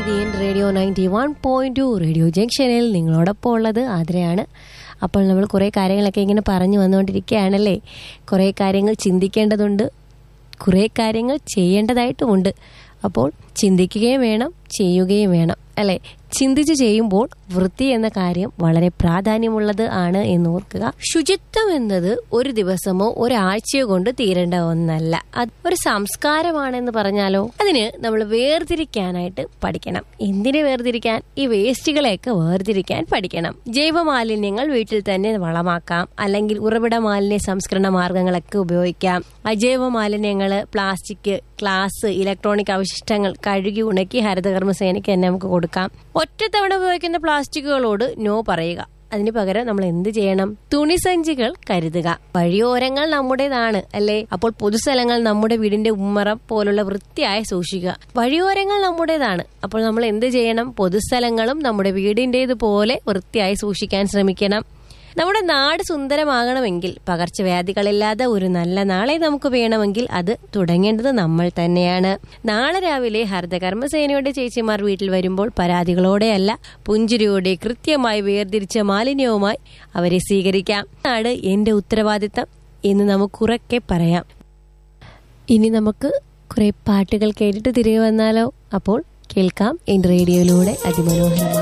ഇത് N radio ninety one point two radio ജംഗ്ഷനിൽ നിങ്ങളോടൊപ്പം ഉള്ളത് ആതിരയാണ് അപ്പോൾ നമ്മൾ കുറേ കാര്യങ്ങളൊക്കെ ഇങ്ങനെ പറഞ്ഞു വന്നുകൊണ്ടിരിക്കുകയാണല്ലേ കുറേ കാര്യങ്ങൾ ചിന്തിക്കേണ്ടതുണ്ട് കുറേ കാര്യങ്ങൾ ചെയ്യേണ്ടതായിട്ടുമുണ്ട് അപ്പോൾ ചിന്തിക്കുകയും വേണം ചെയ്യുകയും വേണം അല്ലെ ചിന്തിച്ച് ചെയ്യുമ്പോൾ വൃത്തി എന്ന കാര്യം വളരെ പ്രാധാന്യമുള്ളത് ആണ് എന്ന് ഓർക്കുക ശുചിത്വം എന്നത് ഒരു ദിവസമോ ഒരാഴ്ചയോ കൊണ്ട് തീരേണ്ട ഒന്നല്ല അത് ഒരു സംസ്കാരമാണെന്ന് പറഞ്ഞാലോ അതിന് നമ്മൾ വേർതിരിക്കാനായിട്ട് പഠിക്കണം എന്തിനെ വേർതിരിക്കാൻ ഈ വേസ്റ്റുകളെയൊക്കെ വേർതിരിക്കാൻ പഠിക്കണം ജൈവ മാലിന്യങ്ങൾ വീട്ടിൽ തന്നെ വളമാക്കാം അല്ലെങ്കിൽ ഉറവിട മാലിന്യ സംസ്കരണ മാർഗങ്ങളൊക്കെ ഉപയോഗിക്കാം അജൈവ മാലിന്യങ്ങള് പ്ലാസ്റ്റിക് ഗ്ലാസ് ഇലക്ട്രോണിക് അവശിഷ്ടങ്ങൾ കഴുകി ഉണക്കി ഹരിതകർമ്മസേനയ്ക്ക് തന്നെ നമുക്ക് കൊടുക്കാം ഒറ്റത്തവണ ഉപയോഗിക്കുന്ന പ്ലാസ്റ്റിക്കുകളോട് നോ പറയുക അതിന് പകരം നമ്മൾ എന്ത് ചെയ്യണം തുണിസഞ്ചികൾ കരുതുക വഴിയോരങ്ങൾ നമ്മുടേതാണ് അല്ലേ അപ്പോൾ പൊതുസ്ഥലങ്ങൾ നമ്മുടെ വീടിന്റെ ഉമ്മറം പോലുള്ള വൃത്തിയായി സൂക്ഷിക്കുക വഴിയോരങ്ങൾ നമ്മുടേതാണ് അപ്പോൾ നമ്മൾ എന്ത് ചെയ്യണം പൊതുസ്ഥലങ്ങളും നമ്മുടെ വീടിന്റേതുപോലെ വൃത്തിയായി സൂക്ഷിക്കാൻ ശ്രമിക്കണം നമ്മുടെ നാട് സുന്ദരമാകണമെങ്കിൽ പകർച്ചവ്യാധികളില്ലാതെ ഒരു നല്ല നാളെ നമുക്ക് വേണമെങ്കിൽ അത് തുടങ്ങേണ്ടത് നമ്മൾ തന്നെയാണ് നാളെ രാവിലെ ഹരിതകർമ്മസേനയുടെ ചേച്ചിമാർ വീട്ടിൽ വരുമ്പോൾ പരാതികളോടെയല്ല പുഞ്ചിരിയോടെ കൃത്യമായി വേർതിരിച്ച മാലിന്യവുമായി അവരെ സ്വീകരിക്കാം നാട് എന്റെ ഉത്തരവാദിത്തം എന്ന് നമുക്കുറക്കെ പറയാം ഇനി നമുക്ക് കുറെ പാട്ടുകൾ കേട്ടിട്ട് തിരികെ വന്നാലോ അപ്പോൾ കേൾക്കാം എൻ റേഡിയോയിലൂടെ അതിമനോഹരമായി